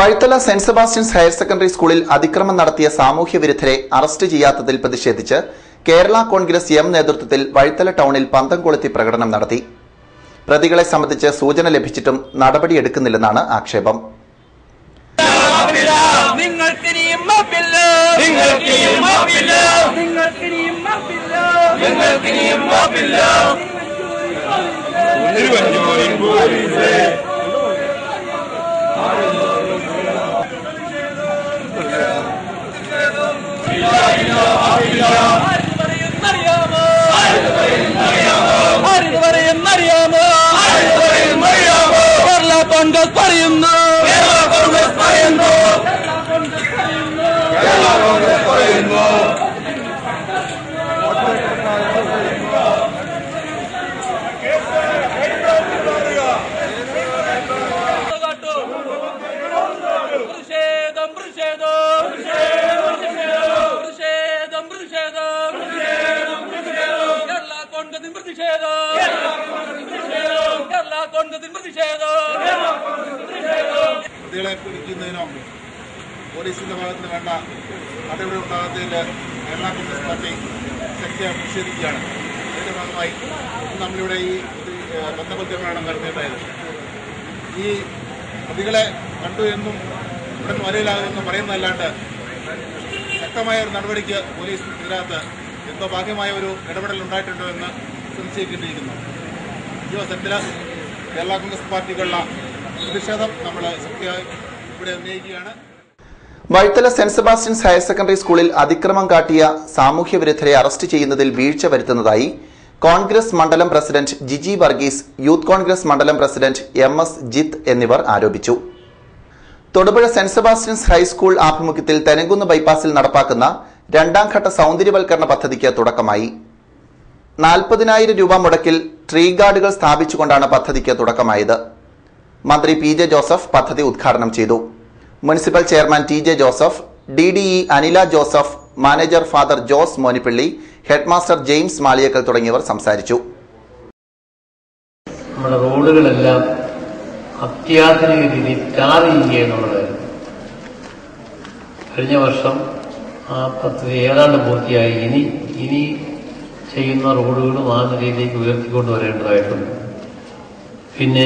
വഴുത്തല Saint Sebastian's higher secondary സ്കൂളിൽ അതിക്രമം നടത്തിയ സാമൂഹ്യ വിരുദ്ധരെ അറസ്റ്റ് ചെയ്യാത്തതിൽ പ്രതിഷേധിച്ച് കേരള കോൺഗ്രസ് എം നേതൃത്വത്തിൽ വഴുത്തല ടൗണിൽ പന്തം കൊളുത്തി പ്രകടനം നടത്തി പ്രതികളെ സംബന്ധിച്ച് സൂചന ലഭിച്ചിട്ടും നടപടിയെടുക്കുന്നില്ലെന്നാണ് ആക്ഷേപം നിങ്ങൾക്കിനിയും മാപ്പില്ല നിങ്ങൾക്കിനിയും മാപ്പില്ല നിങ്ങൾക്കിനിയും മാപ്പില്ല നിങ്ങൾക്കിനിയും മാപ്പില്ല പറയുന്നറിയാമോ ആരിത് പറയുന്നറിയാമോ കേരള കോൺഗ്രസ് പറയുന്നു കേരള കോൺഗ്രസ് പറയുന്നു പ്രതിഷേധം പ്രതിഷേധം പ്രതിഷേധം പ്രതിഷേധം കേരള കോൺഗ്രസിൻ പ്രതിഷേധം കേരള കോൺഗ്രസിൻ പ്രതിഷേധം പ്രതികളെ പിടിക്കുന്നതിനോ പോലീസിന്റെ ഭാഗത്ത് വേണ്ട നടപടി ഉണ്ടാകാത്തതിൽ കേരള കോൺഗ്രസ് പാർട്ടി ശക്തിയായി പ്രതിഷേധിക്കുകയാണ് അതിന്റെ ഭാഗമായി ഇന്ന് നമ്മളിവിടെ ഈ ബന്ധപ്രതികരണം നടത്തിയിട്ടുണ്ടായത് ഈ പ്രതികളെ കണ്ടു എന്നും ഇവിടെ നിന്ന് വരയിലാകുമെന്നും പറയുന്നതല്ലാണ്ട് ശക്തമായ ഒരു നടപടിക്ക് പോലീസ് ഇതിനകത്ത് എന്തോ ഭാഗ്യമായ ഒരു ഇടപെടൽ ഉണ്ടായിട്ടുണ്ടോ എന്ന് സംശയിക്കേണ്ടിയിരിക്കുന്നു ഈ അവസരത്തിൽ കേരള കോൺഗ്രസ് പാർട്ടിക്കുള്ള പ്രതിഷേധം നമ്മൾ ശക്തിയായി ഇവിടെ ഉന്നയിക്കുകയാണ് Vazhithala Saint Sebastian's higher secondary സ്കൂളിൽ അതിക്രമം കാട്ടിയ സാമൂഹ്യ വിരുദ്ധരെ അറസ്റ്റ് ചെയ്യുന്നതിൽ വീഴ്ച വരുത്തുന്നതായി കോൺഗ്രസ് മണ്ഡലം പ്രസിഡന്റ് ജിജി വർഗീസ് യൂത്ത് കോൺഗ്രസ് മണ്ഡലം പ്രസിഡന്റ് എം എസ് ജിത്ത് എന്നിവർ ആരോപിച്ചു തൊടുപുഴ സെന്റ് സെബാസ്റ്റ്യൻസ് ഹൈസ്കൂൾ ആഭിമുഖ്യത്തിൽ തെനങ്കുന്ന് ബൈപ്പാസിൽ നടപ്പാക്കുന്ന രണ്ടാം ഘട്ട സൗന്ദര്യവൽക്കരണ പദ്ധതിക്ക് തുടക്കമായി നാൽപ്പതിനായിരം രൂപ മുടക്കിൽ ട്രീ ഗാർഡുകൾ സ്ഥാപിച്ചുകൊണ്ടാണ് പദ്ധതിക്ക് തുടക്കമായത് മന്ത്രി പി ജെ ജോസഫ് പദ്ധതി ഉദ്ഘാടനം ചെയ്തു municipal chairman T J Joseph D D E Anila Joseph manager father Jose Monippilly headmaster James Maliyakkal തുടങ്ങിയവർ സംസാരിച്ചു നമ്മുടെ റോഡുകളെല്ലാം അത്യാധുനിക രീതിയിൽ ടാർ ചെയ്യുക എന്നുള്ളതായിരുന്നു കഴിഞ്ഞ വർഷം ആ പദ്ധതി ഏതാണ്ട് പൂർത്തിയായി ഇനി ഇനി ചെയ്യുന്ന റോഡുകളും ആ നിലയിലേക്ക് ഉയർത്തിക്കൊണ്ട് വരേണ്ടതായിട്ടുണ്ട് പിന്നെ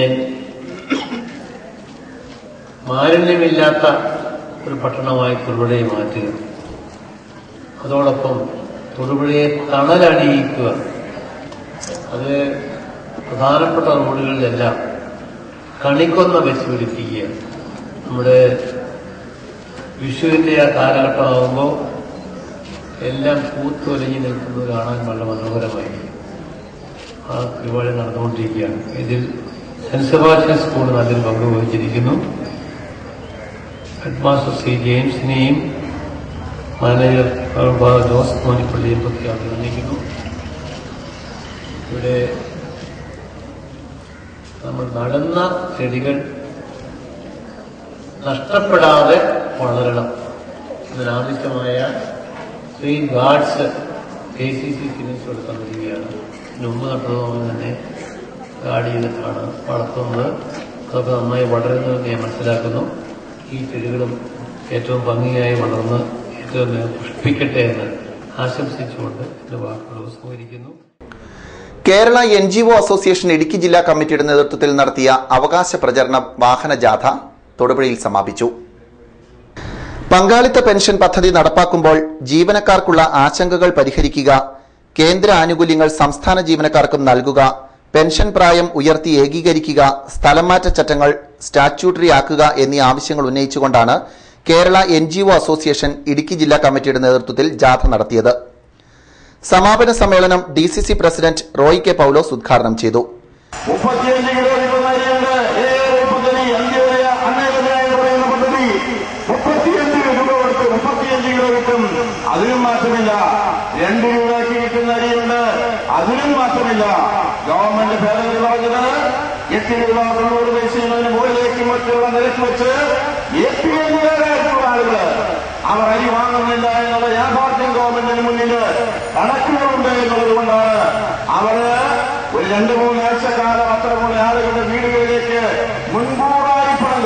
മാലിന്യമില്ലാത്ത ഒരു പട്ടണമായി തൊടുപുഴയെ മാറ്റുക അതോടൊപ്പം തൊടുപുഴയെ തണലണിയിക്കുക അത് പ്രധാനപ്പെട്ട റോഡുകളിലെല്ലാം കണിക്കൊന്ന വെച്ച് പിടിപ്പിക്കുക നമ്മുടെ വിഷുവിൻ്റെ ആ കാലഘട്ടമാകുമ്പോൾ എല്ലാം പൂത്തൊലിഞ്ഞു നിൽക്കുന്നത് കാണാൻ വളരെ മനോഹരമായി ആ പരിപാടി നടന്നുകൊണ്ടിരിക്കുകയാണ് ഇതിൽ സെന്റ് സെബാസ്റ്റ്യൻ സ്കൂൾ നല്ലൊരു പങ്ക് വഹിച്ചിരിക്കുന്നു ഹെഡ്മാസ്റ്റർ സി ജെയിംസിനെയും മാനേജർ ഫാദർ ജോസ് മോനിപ്പള്ളിയെ പ്രതി അഭിനന്ദിക്കുന്നു ഇവിടെ നമ്മൾ നടുന്ന ചെടികൾ നഷ്ടപ്പെടാതെ വളരണം ഇതിനാവശ്യമായ tree guards K C C ഫിനിഷോട് തന്നിരിക്കുകയാണ് ഇതിനു മുമ്പ് നട്ടതുപോലെ തന്നെ ഗാർഡ് ചെയ്തിട്ടാണ് വളർത്തുന്നത് അതൊക്കെ നന്നായി വളരുന്നതെന്ന് ഞാൻ മനസ്സിലാക്കുന്നു ഈ ചെടികളും ഏറ്റവും ഭംഗിയായി വളർന്ന് ഏറ്റവും പുഷ്പിക്കട്ടെ എന്ന് ആശംസിച്ചുകൊണ്ട് എന്റെ വാക്കുകൾ ഉപസംഹരിക്കുന്നു Kerala N G O association Idukki ജില്ലാ കമ്മിറ്റിയുടെ നേതൃത്വത്തിൽ നടത്തിയ അവകാശ പ്രചരണ വാഹന ജാഥ തൊടുപുഴയിൽ സമാപിച്ചു പങ്കാളിത്ത പെൻഷൻ പദ്ധതി നടപ്പാക്കുമ്പോൾ ജീവനക്കാർക്കുള്ള ആശങ്കകൾ പരിഹരിക്കുക കേന്ദ്ര ആനുകൂല്യങ്ങൾ സംസ്ഥാന ജീവനക്കാർക്കും നൽകുക പെൻഷൻ പ്രായം ഉയർത്തി ഏകീകരിക്കുക സ്ഥലംമാറ്റ ചട്ടങ്ങൾ സ്റ്റാറ്റ്യൂട്ടറി ആക്കുക എന്നീ ആവശ്യങ്ങൾ ഉന്നയിച്ചുകൊണ്ടാണ് Kerala N G O association Idukki ജില്ലാ കമ്മിറ്റിയുടെ നേതൃത്വത്തിൽ ജാഥ നടത്തിയത് സമാപന സമ്മേളനം D C C president Roy K Paulose ഉദ്ഘാടനം ചെയ്തു മുപ്പത്തിയഞ്ച് കിലോ ഇരുപതിനായിരമുണ്ട് ഏഴ് പദ്ധതി അഞ്ച് വരെ അന്നേരത്തിനായി എന്ന് പറയുന്ന പദ്ധതി മുപ്പത്തിയഞ്ച് രൂപ കൊടുത്ത് മുപ്പത്തിയഞ്ച് കിലോ കിട്ടും അതിനും മാറ്റമില്ല രണ്ട് രൂപയ്ക്ക് കിട്ടുന്ന അരിയുണ്ട് അതിനും മാറ്റമില്ല ഗവൺമെന്റ് ഭേദഗതി പറഞ്ഞത് എട്ട് രൂപ തൊണ്ണൂറ് പൈസയും മുകളിലേക്ക് മറ്റുള്ള നിരക്ക് വെച്ച് എ പി എല്ലുകാരായിട്ടുള്ള ആളുകൾ അവർ അരി വാങ്ങുന്നില്ല എന്നുള്ള യാഥാർത്ഥ്യം ഗവൺമെന്റിന് മുന്നിൽ കണക്കുകളുണ്ട് എന്നുള്ളത് കൊണ്ടാണ് അവര് ഒരു രണ്ട് മൂന്നാഴ്ച കാലം അത്തരമുള്ള ആളുകളുടെ വീടുകളിലേക്ക് മുൻകൂറായി പണം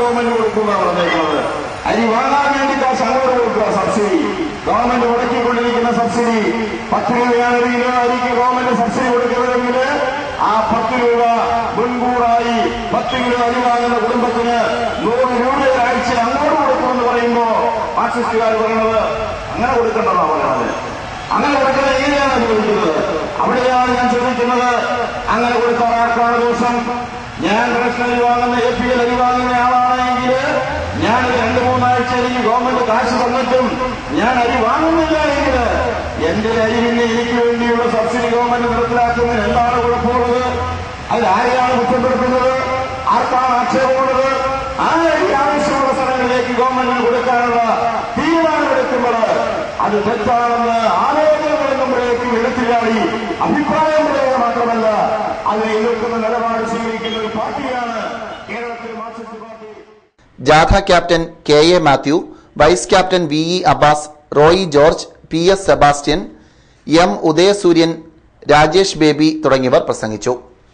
ഗവൺമെന്റ് കൊടുക്കുന്ന പറഞ്ഞേക്കുന്നത് അരി വാങ്ങാൻ വേണ്ടി കാശ് അങ്ങോട്ട് കൊടുക്കുക സബ്സിഡി ഗവൺമെന്റ് മുടക്കിക്കൊണ്ടിരിക്കുന്ന സബ്സിഡി പത്ത് രൂപയാണ് ഒരു കിലോ അരിക്ക് ഗവൺമെന്റ് സബ്സിഡി കൊടുക്കുന്നതെങ്കിൽ ആ പത്ത് രൂപ മുൻകൂറായി പത്ത് കിലോ അരി വാങ്ങുന്ന കുടുംബത്തിന് നൂറ് രൂപ ആഴ്ച അങ്ങോട്ട് കൊടുക്കുമെന്ന് പറയുമ്പോ മാർക്സിസ്റ്റുകാർ പറയുന്നത് അങ്ങനെ കൊടുക്കണ്ടെന്നാണ് പറയുന്നത് അങ്ങനെ കൊടുക്കുന്നത് എങ്ങനെയാണ് അനുഭവിക്കുന്നത് അവിടെയാണ് ഞാൻ ചോദിക്കുന്നത് അങ്ങനെ കൊടുത്താൽ ആർക്കാണ് ദോഷം ഞാൻ റേഷൻ അരി വാങ്ങുന്ന എ പി എൽ അരി വാങ്ങുന്ന ആളാണെങ്കിൽ ഞാൻ രണ്ട് മൂന്നാഴ്ച എനിക്ക് ഗവൺമെന്റ് കാശ് തന്നിട്ടും ഞാൻ അരി വാങ്ങുന്നില്ല എങ്കിൽ എന്റെ അരി പിന്നെ എനിക്ക് വേണ്ടിയുള്ള സബ്സിഡി ഗവൺമെന്റ് നിർത്തലാക്കുന്നതിന് എന്താണ് കുഴപ്പമുള്ളത് അതിൽ ആരെയാണ് കുറ്റപ്പെടുത്തുന്നത് ആർക്കാണ് ആക്ഷേപമുള്ളത് ആ അരി ആവശ്യമുള്ള സ്ഥലങ്ങളിലേക്ക് ഗവൺമെന്റിന് കൊടുക്കാനുള്ള തീരുമാനമെടുക്കുമ്പോൾ അത് തെറ്റാണെന്ന് ആലോചനകൾ നമ്മളേക്കും എടുത്തില്ലാടി അഭിപ്രായം പറയുക മാത്രമല്ല അതിനെ എതിർക്കുന്ന നിലപാട് സ്വീകരിക്കുന്ന ഒരു പാർട്ടിയാണ് കേരളത്തിൽ മാർക്സിസ്റ്റ് പാർട്ടി ജാഥ captain K A Mathew vice captain V E Abbas Roy George P S Sebastian M Udayasuryan Rajesh Baby തുടങ്ങിയവർ പ്രസംഗിച്ചു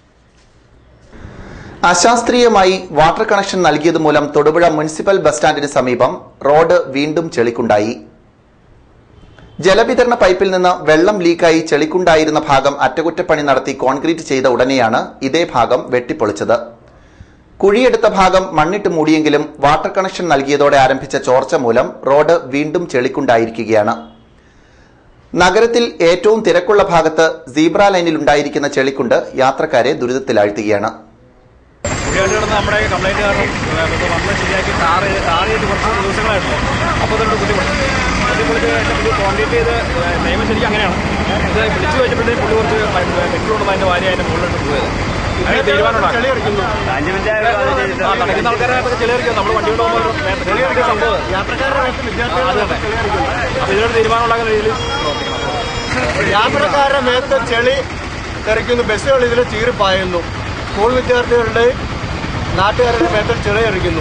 അശാസ്ത്രീയമായി വാട്ടർ കണക്ഷൻ നൽകിയത് മൂലം തൊടുപുഴ മുനിസിപ്പൽ ബസ് സ്റ്റാൻഡിന് സമീപം റോഡ് വീണ്ടും ചെളിക്കുണ്ടായി ജലവിതരണ പൈപ്പിൽ നിന്ന് വെള്ളം ലീക്കായി ചെളിക്കുണ്ടായിരുന്ന ഭാഗം അറ്റകുറ്റപ്പണി നടത്തി കോൺക്രീറ്റ് ചെയ്ത ഉടനെയാണ് ഇതേ ഭാഗം വെട്ടിപ്പൊളിച്ചത് കുഴിയെടുത്ത ഭാഗം മണ്ണിട്ട് മൂടിയെങ്കിലും വാട്ടർ കണക്ഷൻ നൽകിയതോടെ ആരംഭിച്ച ചോർച്ച മൂലം റോഡ് വീണ്ടും ചെളിക്കുണ്ടായിരിക്കുകയാണ് നഗരത്തിൽ ഏറ്റവും തിരക്കുള്ള ഭാഗത്ത് സീബ്ര ലൈനിൽ ഉണ്ടായിരിക്കുന്ന ചെളിക്കുണ്ട് യാത്രക്കാരെ ദുരിതത്തിലാഴ്ത്തുകയാണ് കുടിയായിട്ട് കിടന്ന നമ്മുടെ കംപ്ലൈന്റ് കാരണം ഇപ്പോൾ വന്ന് ശരിയാക്കി ടാർ ടാർ ചെയ്ത് കുറച്ച് ദിവസങ്ങളായിരുന്നു അപ്പോൾ തന്നെ ബുദ്ധിമുട്ട് ബുദ്ധിമുട്ട് പുള്ളി കോൺടാക്ട് ചെയ്ത് നിയമം ശരിക്കും അങ്ങനെയാണ് ഇത് വിളിച്ചു വെച്ചപ്പോഴത്തേക്ക് പുള്ളി കുറച്ച് പെട്രോളും അതിൻ്റെ ഭാര്യ അതിൻ്റെ മുകളിലോട്ട് പോയത് അങ്ങനെ തീരുമാനമുണ്ടാക്കി ആ തടയുന്ന ആൾക്കാരായിട്ടൊക്കെ ചെളിയറിക്കും നമ്മൾ വണ്ടി കൊണ്ടുപോകുമ്പോൾ ചെളിയറിക്കുന്ന സംഭവം അത് തന്നെ അപ്പോൾ ഇതിനൊരു തീരുമാനം ഉണ്ടാക്കുന്ന രീതിയിൽ പ്രവർത്തിക്കണം യാത്രക്കാരുടെ മേത്ത് ചെളി തെറിക്കുന്നു ബസ്സുകൾ ഇതിൽ ചീറിപ്പായുന്നു സ്കൂൾ വിദ്യാർത്ഥികളുടെ നാട്ടുകാരുടെ മേത്ത് ചെളി എറിക്കുന്നു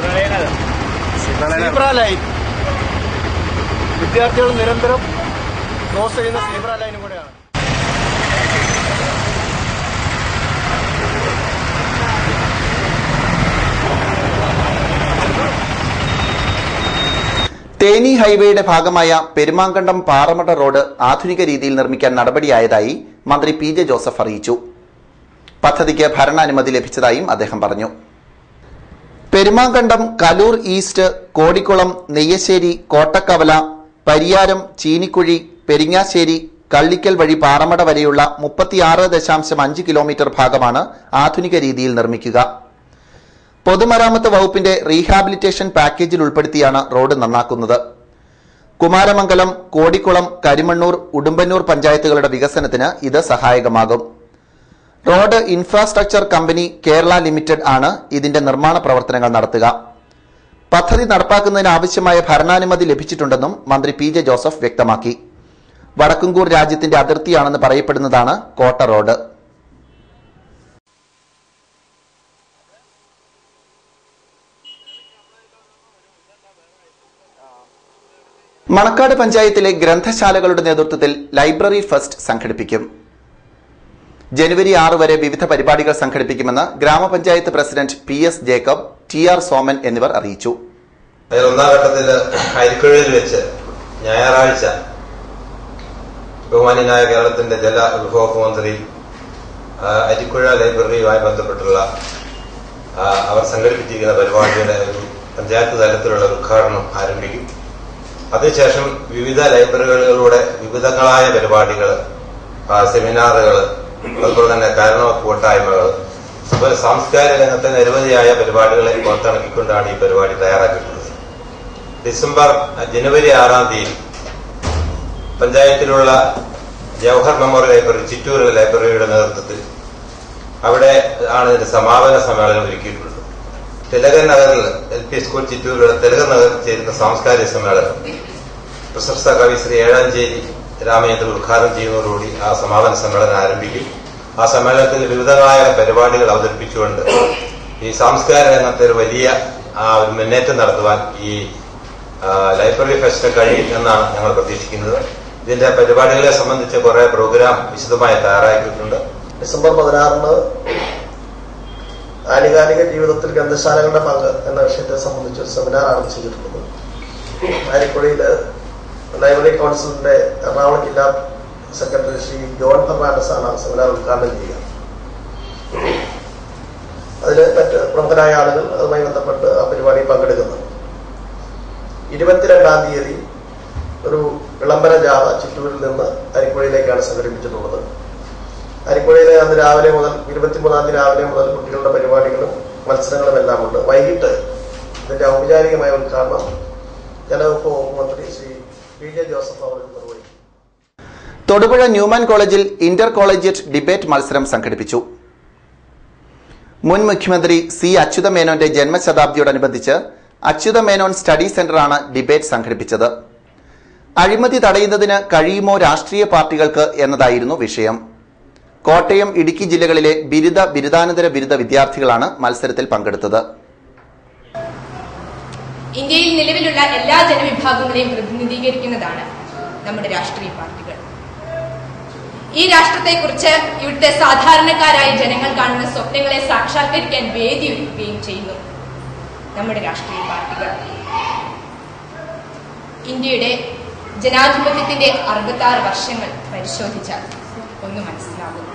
സീബ്ര ലൈൻ വിദ്യാർത്ഥികൾ നിരന്തരം ക്രോസ് ചെയ്യുന്ന സീബ്ര ലൈനും കൂടെയാണ് തേനി ഹൈവേയുടെ ഭാഗമായ പെരുമാങ്കണ്ടം പാറമട റോഡ് ആധുനിക രീതിയിൽ നിർമ്മിക്കാൻ നടപടിയായതായി മന്ത്രി പി ജെ ജോസഫ് അറിയിച്ചു പദ്ധതിക്ക് ഭരണാനുമതി ലഭിച്ചതായും അദ്ദേഹം പറഞ്ഞു പെരുമാങ്കണ്ടം കലൂർ ഈസ്റ്റ് കോടിക്കുളം നെയ്യശ്ശേരി കോട്ടക്കവല പരിയാരം ചീനിക്കുഴി പെരിങ്ങാശ്ശേരി കള്ളിക്കൽ വഴി പാറമട വരെയുള്ള മുപ്പത്തിയാറ് ദശാംശം അഞ്ച് കിലോമീറ്റർ ഭാഗമാണ് ആധുനിക രീതിയിൽ നിർമ്മിക്കുക പൊതുമരാമത്ത് വകുപ്പിന്റെ റീഹാബിലിറ്റേഷൻ പാക്കേജിൽ ഉൾപ്പെടുത്തിയാണ് റോഡ് നന്നാക്കുന്നത് കുമാരമംഗലം കോടിക്കുളം കരിമണ്ണൂർ ഉടുമ്പന്നൂർ പഞ്ചായത്തുകളുടെ വികസനത്തിന് ഇത് സഹായകമാകും road infrastructure company Kerala limited ആണ് ഇതിന്റെ നിർമ്മാണ പ്രവർത്തനങ്ങൾ നടത്തുക പദ്ധതി നടപ്പാക്കുന്നതിന് ആവശ്യമായ ഭരണാനുമതി ലഭിച്ചിട്ടുണ്ടെന്നും മന്ത്രി പി ജെ ജോസഫ് വ്യക്തമാക്കി വടക്കുംകൂർ രാജ്യത്തിന്റെ അതിർത്തിയാണെന്ന് പറയപ്പെടുന്നതാണ് കോട്ട റോഡ് മണക്കാട് പഞ്ചായത്തിലെ ഗ്രന്ഥശാലകളുടെ നേതൃത്വത്തിൽ ലൈബ്രറി ഫെസ്റ്റ് സംഘടിപ്പിക്കും ജനുവരി ആറ് വരെ വിവിധ പരിപാടികൾ സംഘടിപ്പിക്കുമെന്ന് ഗ്രാമപഞ്ചായത്ത് president P S Jacob T R Soman എന്നിവർ അറിയിച്ചു അതിൽ ഒന്നാം ഘട്ടത്തിൽ അരിക്കുഴയിൽ വെച്ച് ഞായറാഴ്ച ബഹുമാന്യനായ കേരളത്തിന്റെ ജല വിഭവ മന്ത്രി ആ, അരിക്കുഴ ലൈബ്രറിയുമായി ബന്ധപ്പെട്ടുള്ള ആ, അവർ സംഘടിപ്പിച്ചിരിക്കുന്ന പരിപാടിയുടെ ഒരു പഞ്ചായത്ത് തലത്തിലുള്ള ഒരു ഉദ്ഘാടനം ആരംഭിക്കും അതിനുശേഷം വിവിധ ലൈബ്രറികളിലൂടെ വിവിധങ്ങളായ പരിപാടികൾ സെമിനാറുകൾ അതുപോലെ തന്നെ കാരണ കൂട്ടായ്മകൾ അതുപോലെ സാംസ്കാരിക രംഗത്തെ നിരവധിയായ പരിപാടികളെ പുറത്തിറക്കിക്കൊണ്ടാണ് ഈ പരിപാടി തയ്യാറാക്കിയിട്ടുള്ളത് ഡിസംബർ ജനുവരി ആറാം തീയതി പഞ്ചായത്തിലുള്ള ജവഹർ മെമ്മോറിയൽ ലൈബ്രറി ചിറ്റൂർ ലൈബ്രറിയുടെ നേതൃത്വത്തിൽ അവിടെ ആണ് ഇതിന്റെ സമാപന സമ്മേളനം ഒരുക്കിയിട്ടുള്ളത് തിലകൻ നഗറിൽ എൽ പി സ്കൂൾ ചിറ്റൂരിലുള്ള തിലകൻ നഗറിൽ ചേരുന്ന സാംസ്കാരിക സമ്മേളനം പ്രശസ്ത കവി ശ്രീ ഏഴാഞ്ചേരി രാമചന്ദ്രൻ ഉദ്ഘാടനം ചെയ്യുന്നതോടുകൂടി ആ സമാപന സമ്മേളനം ആരംഭിക്കും ആ സമ്മേളനത്തിൽ വിവിധങ്ങളായ പരിപാടികൾ അവതരിപ്പിച്ചുകൊണ്ട് ഈ സാംസ്കാരിക രംഗത്തെ ഒരു വലിയ ആ ഒരു മുന്നേറ്റം നടത്തുവാൻ ഈ ആ, ലൈബ്രറി ഫെസ്റ്റ് കഴിയും എന്നാണ് ഞങ്ങൾ പ്രതീക്ഷിക്കുന്നത് ഇതിന്റെ പരിപാടികളെ സംബന്ധിച്ച് കുറെ പ്രോഗ്രാം വിശദമായി തയ്യാറാക്കിയിട്ടുണ്ട് ഡിസംബർ പതിനാറിന് ആനുകാലിക ജീവിതത്തിൽ ഗ്രന്ഥശാലകളുടെ പങ്ക് എന്ന വിഷയത്തെ സംബന്ധിച്ച് ഒരു സെമിനാറാണ് ചെയ്തിട്ടുള്ളത് ആരിക്കുഴിയിൽ ലൈബ്രറി കൗൺസിലിന്റെ എറണാകുളം ജില്ലാ സെക്രട്ടറി ശ്രീ ജോൺ ഫെർണാണ്ടസ് ആണ് ആ സെമിനാർ ഉദ്ഘാടനം ചെയ്യുക അതിൽ മറ്റ് പ്രമുഖരായ ആളുകൾ അതുമായി ബന്ധപ്പെട്ട് ആ പരിപാടിയിൽ പങ്കെടുക്കുന്നു ഇരുപത്തിരണ്ടാം തീയതി ഒരു വിളംബര ജാഥ ചിറ്റൂരിൽ നിന്ന് അരിക്കുഴയിലേക്കാണ് സംഘടിപ്പിച്ചിട്ടുള്ളത് അരിക്കുഴയിലെ അന്ന് രാവിലെ മുതൽ ഇരുപത്തിമൂന്നാം തീയതി രാവിലെ മുതൽ കുട്ടികളുടെ പരിപാടികളും മത്സരങ്ങളും എല്ലാം ഉണ്ട് വൈകിട്ട് ഇതിന്റെ ഔപചാരികമായ ഉദ്ഘാടനം ജലവകുപ്പ് വകുപ്പ് മന്ത്രി ശ്രീ പി ജെ ജോസഫ് അവർ നിർവഹിക്കും തൊടുപുഴ ന്യൂമാൻ കോളേജിൽ ഇന്റർ കോളേജിയറ്റ് ഡിബേറ്റ് മത്സരം സംഘടിപ്പിച്ചു മുൻ മുഖ്യമന്ത്രി സി അച്യുത മേനോന്റെ ജന്മശതാബ്ദിയോടനുബന്ധിച്ച് അച്യുത മേനോൻ സ്റ്റഡി സെന്ററാണ് ഡിബേറ്റ് സംഘടിപ്പിച്ചത് അഴിമതി തടയുന്നതിന് കഴിയുമോ രാഷ്ട്രീയ പാർട്ടികൾക്ക് എന്നതായിരുന്നു വിഷയം കോട്ടയം ഇടുക്കി ജില്ലകളിലെ ബിരുദ ബിരുദാനന്തര ബിരുദ വിദ്യാർത്ഥികളാണ് മത്സരത്തിൽ പങ്കെടുത്തത് ഇന്ത്യയിൽ നിലവിലുള്ള എല്ലാ ജനവിഭാഗങ്ങളെയും പ്രതിനിധീകരിക്കുന്നതാണ് നമ്മുടെ രാഷ്ട്രീയ പാർട്ടികൾ ഈ രാഷ്ട്രത്തെക്കുറിച്ച് ഇവിടുത്തെ സാധാരണക്കാരായ ജനങ്ങൾ കാണുന്ന സ്വപ്നങ്ങളെ സാക്ഷാത്കരിക്കാൻ വേദി ഒരുക്കുകയും ചെയ്യുന്നു നമ്മുടെ രാഷ്ട്രീയ പാർട്ടികൾ ഇന്ത്യയുടെ ജനാധിപത്യത്തിന്റെ അറുപത്താറ് വർഷങ്ങൾ പരിശോധിച്ചാൽ ഒന്ന് മനസ്സിലാകും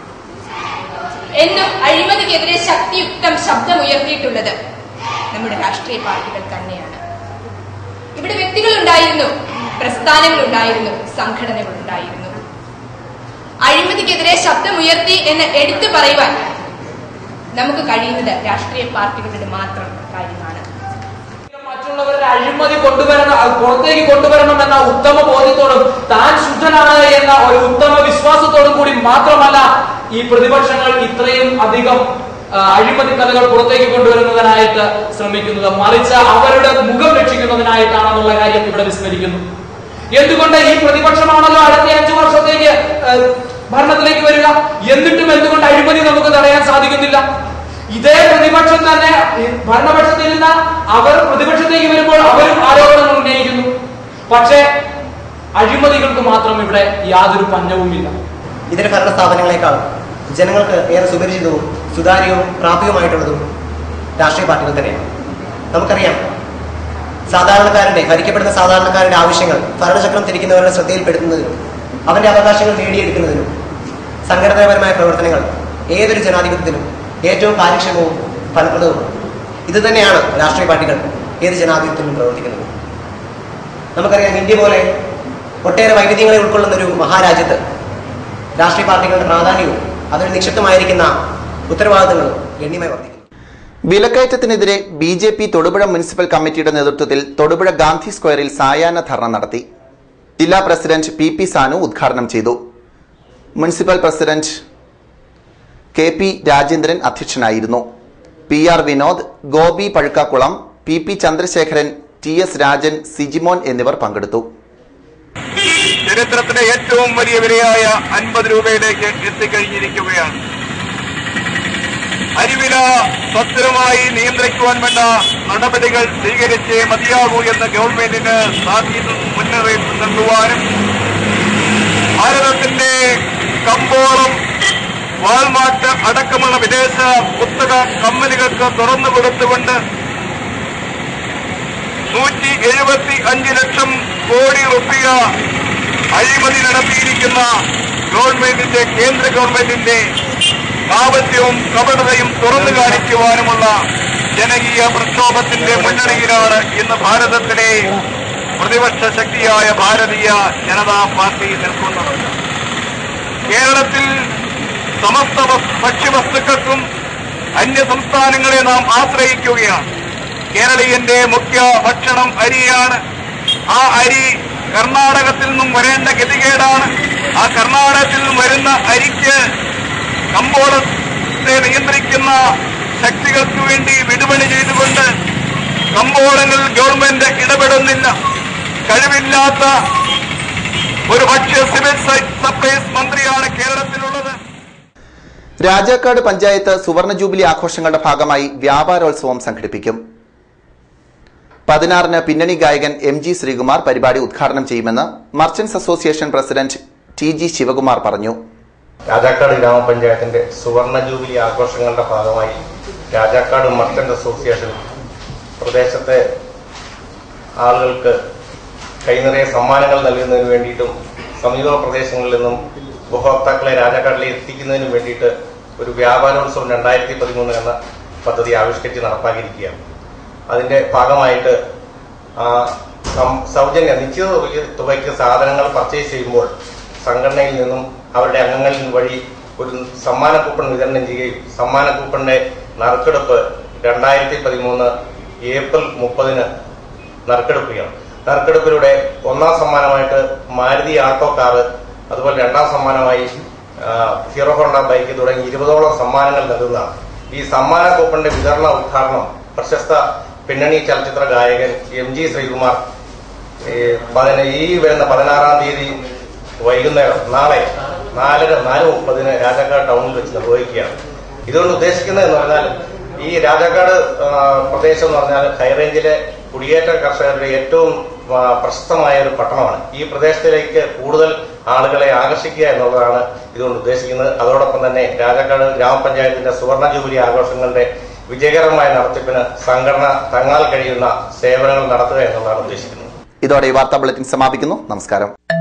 എന്നും അഴിമതിക്കെതിരെ ശക്തിയുക്തം ശബ്ദമുയർത്തിയിട്ടുള്ളത് നമ്മുടെ രാഷ്ട്രീയ പാർട്ടികൾ തന്നെയാണ് ഇവിടെ വ്യക്തികൾ ഉണ്ടായിരുന്നു പ്രസ്ഥാനങ്ങൾ ഉണ്ടായിരുന്നു സംഘടനകൾ ഉണ്ടായിരുന്നു അഴിമതിക്കെതിരെ ശബ്ദമുയർത്തി എന്ന് എടുത്തു പറയുവാൻ നമുക്ക് കഴിയുന്നത് രാഷ്ട്രീയ പാർട്ടികളുടെ മാത്രം കാര്യമാണ് മറ്റുള്ളവരുടെ അഴിമതി കൊണ്ടുവരണം അത് പുറത്തേക്ക് കൊണ്ടുവരണം എന്ന ഉത്തമ ബോധ്യത്തോടും താൻ ശുദ്ധനാണ് എന്ന ഒരു ഉത്തമ വിശ്വാസത്തോടും കൂടി മാത്രമല്ല ഈ പ്രതിപക്ഷങ്ങൾ ഇത്രയും അധികം ആ, അഴിമതി കഥകൾ പുറത്തേക്ക് കൊണ്ടുവരുന്നതിനായിട്ട് ശ്രമിക്കുന്നത് മറിച്ച് അവരുടെ മുഖം രക്ഷിക്കുന്നതിനായിട്ടാണെന്നുള്ള കാര്യം ഇവിടെ വിസ്മരിക്കുന്നു എന്തുകൊണ്ട് ഈ പ്രതിപക്ഷമാണല്ലോ അടുത്ത അഞ്ചു വർഷത്തേക്ക് ആ, ഭരണത്തിലേക്ക് വരിക എന്നിട്ടും എന്തുകൊണ്ട് അഴിമതി നമുക്ക് തടയാൻ സാധിക്കുന്നില്ല ഇതേ പ്രതിപക്ഷം തന്നെ ഈ ഭരണപക്ഷത്തിൽ നിന്ന് അവർ പ്രതിപക്ഷത്തേക്ക് വരുമ്പോൾ അവരും ആരോപണങ്ങൾ ഉന്നയിക്കുന്നു പക്ഷേ അഴിമതികൾക്ക് മാത്രം ഇവിടെ യാതൊരു പഞ്ഞവുമില്ല ഇതര ഭരണ സ്ഥാപനങ്ങളെക്കാൾ ജനങ്ങൾക്ക് ഏറെ സുപരിചിതവും സുതാര്യവും പ്രാപ്യവുമായിട്ടുള്ളതും രാഷ്ട്രീയ പാർട്ടികൾ തന്നെയാണ് നമുക്കറിയാം സാധാരണക്കാരന്റെ ഭരിക്കപ്പെടുന്ന സാധാരണക്കാരുടെ ആവശ്യങ്ങൾ ഭരണചക്രം തിരിക്കുന്നവരുടെ ശ്രദ്ധയിൽപ്പെടുത്തുന്നതിനും അവന്റെ അവകാശങ്ങൾ നേടിയെടുക്കുന്നതിനും സംഘടനാപരമായ പ്രവർത്തനങ്ങൾ ഏതൊരു ജനാധിപത്യത്തിനും ഏറ്റവും കാര്യക്ഷമവും ഫലപ്രദവുമാണ് ഇത് തന്നെയാണ് രാഷ്ട്രീയ പാർട്ടികൾ ഏത് ജനാധിപത്യത്തിലും പ്രവർത്തിക്കുന്നത് നമുക്കറിയാം ഇന്ത്യ പോലെ ഒട്ടേറെ വൈവിധ്യങ്ങളെ ഉൾക്കൊള്ളുന്ന ഒരു മഹാരാജ്യത്ത് രാഷ്ട്രീയ പാർട്ടികളുടെ പ്രാധാന്യവും അതിൽ നിക്ഷിപ്തമായിരിക്കുന്ന ഉത്തരവാദിത്തങ്ങളും ഗണ്യമായി വർദ്ധിക്കുന്നു വിലക്കയറ്റത്തിനെതിരെ B J P Thodupuzha municipal കമ്മിറ്റിയുടെ നേതൃത്വത്തിൽ തൊടുപുഴ ഗാന്ധി സ്ക്വയറിൽ സായാഹ്ന ധർണ നടത്തി ജില്ലാ പ്രസിഡന്റ് പി പി സാനു ഉദ്ഘാടനം ചെയ്തു municipal president K P Rajendran അധ്യക്ഷനായിരുന്നു P R Vinod Gopi Pazhukkakulam P P Chandrasekharan T S Rajan Sijimon എന്നിവർ പങ്കെടുത്തു ചരിത്രത്തിലെ ഏറ്റവും വലിയ വിലയായ അൻപത് രൂപയിലേക്ക് എത്തിക്കഴിഞ്ഞിരിക്കുകയാണ് അരിവില ഭദ്രമായി നിയന്ത്രിക്കുവാൻ വേണ്ട നടപടികൾ സ്വീകരിച്ചേ മതിയാകൂ എന്ന ഗവൺമെന്റിന് താക്കീത് മുന്നറിയിപ്പ് നൽകുവാനും ഭാരതത്തിന്റെ കമ്പോളം വാൾമാർട്ട് അടക്കമുള്ള വിദേശ പുസ്തക കമ്പനികൾക്ക് തുറന്നു കൊടുത്തുകൊണ്ട് നൂറ്റി എഴുപത്തി അഞ്ച് ലക്ഷം കോടി റുപ്യ അഴിമതി നടത്തിയിരിക്കുന്ന ഗവൺമെന്റിന്റെ കേന്ദ്ര ഗവൺമെന്റിന്റെ കാപത്യവും കപടതയും തുറന്നു കാണിക്കുവാനുമുള്ള ജനകീയ പ്രക്ഷോഭത്തിന്റെ മുന്നണിയിലാണ് ഇന്ന് ഭാരതത്തിലെ പ്രതിപക്ഷ ശക്തിയായ ഭാരതീയ ജനതാ പാർട്ടി നിൽക്കുന്നത് കേരളത്തിൽ സമസ്ത വസ്- ഭക്ഷ്യവസ്തുക്കൾക്കും അന്യ സംസ്ഥാനങ്ങളെ നാം ആശ്രയിക്കുകയാണ് കേരളീയന്റെ മുഖ്യ ഭക്ഷണം അരിയാണ് ആ അരി കർണാടകത്തിൽ നിന്നും വരേണ്ട ഗതികേടാണ് ആ കർണാടകത്തിൽ നിന്നും വരുന്ന അരിക്ക് കമ്പോളത്തെ നിയന്ത്രിക്കുന്ന ശക്തികൾക്ക് വേണ്ടി വിടുപണി ചെയ്തുകൊണ്ട് കമ്പോളങ്ങളിൽ ഗവൺമെന്റ് ഇടപെടുന്നില്ല കഴിവില്ലാത്ത ഒരു ഭക്ഷ്യ സിവിൽ സപ്ലൈസ് മന്ത്രിയാണ് കേരളത്തിലുള്ളത് രാജാക്കാട് പഞ്ചായത്ത് സുവർണ ജൂബിലി ആഘോഷങ്ങളുടെ ഭാഗമായി വ്യാപാരോത്സവം സംഘടിപ്പിക്കും പതിനാറിന് പിന്നണി ഗായകൻ എം ജി ശ്രീകുമാർ പരിപാടി ഉദ്ഘാടനം ചെയ്യുമെന്ന് merchants association president T G Sivakumar പറഞ്ഞു രാജാക്കാട് ഗ്രാമപഞ്ചായത്തിന്റെ സുവർണ ജൂബിലി ആഘോഷങ്ങളുടെ ഭാഗമായി രാജാക്കാട് മർച്ചന്റ് അസോസിയേഷൻ പ്രദേശത്തെ ആളുകൾക്ക് കൈനിറയ സമ്മാനങ്ങൾ നൽകുന്നതിന് വേണ്ടിയിട്ടും സമീപ പ്രദേശങ്ങളിൽ നിന്നും ഉപഭോക്താക്കളെ രാജാക്കാടിലേക്ക് എത്തിക്കുന്നതിന് വേണ്ടിയിട്ട് ഒരു വ്യാപാരോത്സവം രണ്ടായിരത്തി പതിമൂന്ന് എന്ന പദ്ധതി ആവിഷ്കരിച്ച് നടപ്പാക്കിയിരിക്കുകയാണ് അതിന്റെ ഭാഗമായിട്ട് ആ, സം- സൗജന്യ നിശ്ചിത തുക- തുകയ്ക്ക് സാധനങ്ങൾ പർച്ചേസ് ചെയ്യുമ്പോൾ സംഘടനയിൽ നിന്നും അവരുടെ അംഗങ്ങളിൽ വഴി ഒരു സമ്മാന കൂപ്പൺ വിതരണം ചെയ്യുകയും സമ്മാന കൂപ്പണിന്റെ നറുക്കെടുപ്പ് രണ്ടായിരത്തി പതിമൂന്ന് ഏപ്രിൽ മുപ്പതിന് നറുക്കെടുക്കുകയാണ് നറുക്കെടുപ്പിലൂടെ ഒന്നാം സമ്മാനമായിട്ട് മാരുതി ആട്ടോ കാറ് അതുപോലെ രണ്ടാം സമ്മാനമായി ആ, ഹീറോ ഹോണ്ട ബൈക്ക് തുടങ്ങി ഇരുപതോളം സമ്മാനങ്ങൾ നൽകുന്നതാണ് ഈ സമ്മാന കൂപ്പണിന്റെ വിതരണ ഉദ്ഘാടനം പ്രശസ്ത പിന്നണി ചലച്ചിത്ര ഗായകൻ എം ജി ശ്രീകുമാർ ഈ പതിന ഈ വരുന്ന പതിനാറാം തീയതി വൈകുന്നേരം നാളെ നാലര നാല് മുപ്പതിന് രാജാക്കാട് ടൗണിൽ വെച്ച് നിർവഹിക്കുകയാണ് ഇതുകൊണ്ട് ഉദ്ദേശിക്കുന്നത് എന്ന് പറഞ്ഞാൽ ഈ രാജാക്കാട് ആ, പ്രദേശം എന്ന് പറഞ്ഞാൽ ഹൈറേഞ്ചിലെ കുടിയേറ്റ കർഷകരുടെ ഏറ്റവും ആ, പ്രശസ്തമായ ഒരു പട്ടണമാണ് ഈ പ്രദേശത്തിലേക്ക് കൂടുതൽ ആളുകളെ ആകർഷിക്കുക എന്നുള്ളതാണ് ഇതുകൊണ്ട് ഉദ്ദേശിക്കുന്നത് അതോടൊപ്പം തന്നെ രാജാക്കാട് ഗ്രാമപഞ്ചായത്തിന്റെ സുവർണ ജൂബിലി ആഘോഷങ്ങളുടെ വിജയകരമായ നടത്തിപ്പിന് സംഘടന തങ്ങാൽ കഴിയുന്ന സേവനങ്ങൾ നടത്തുക എന്നുള്ളതാണ് ഉദ്ദേശിക്കുന്നത് ഇതോടെ ഈ വാർത്താ ബുള്ളറ്റിൻ സമാപിക്കുന്നു നമസ്കാരം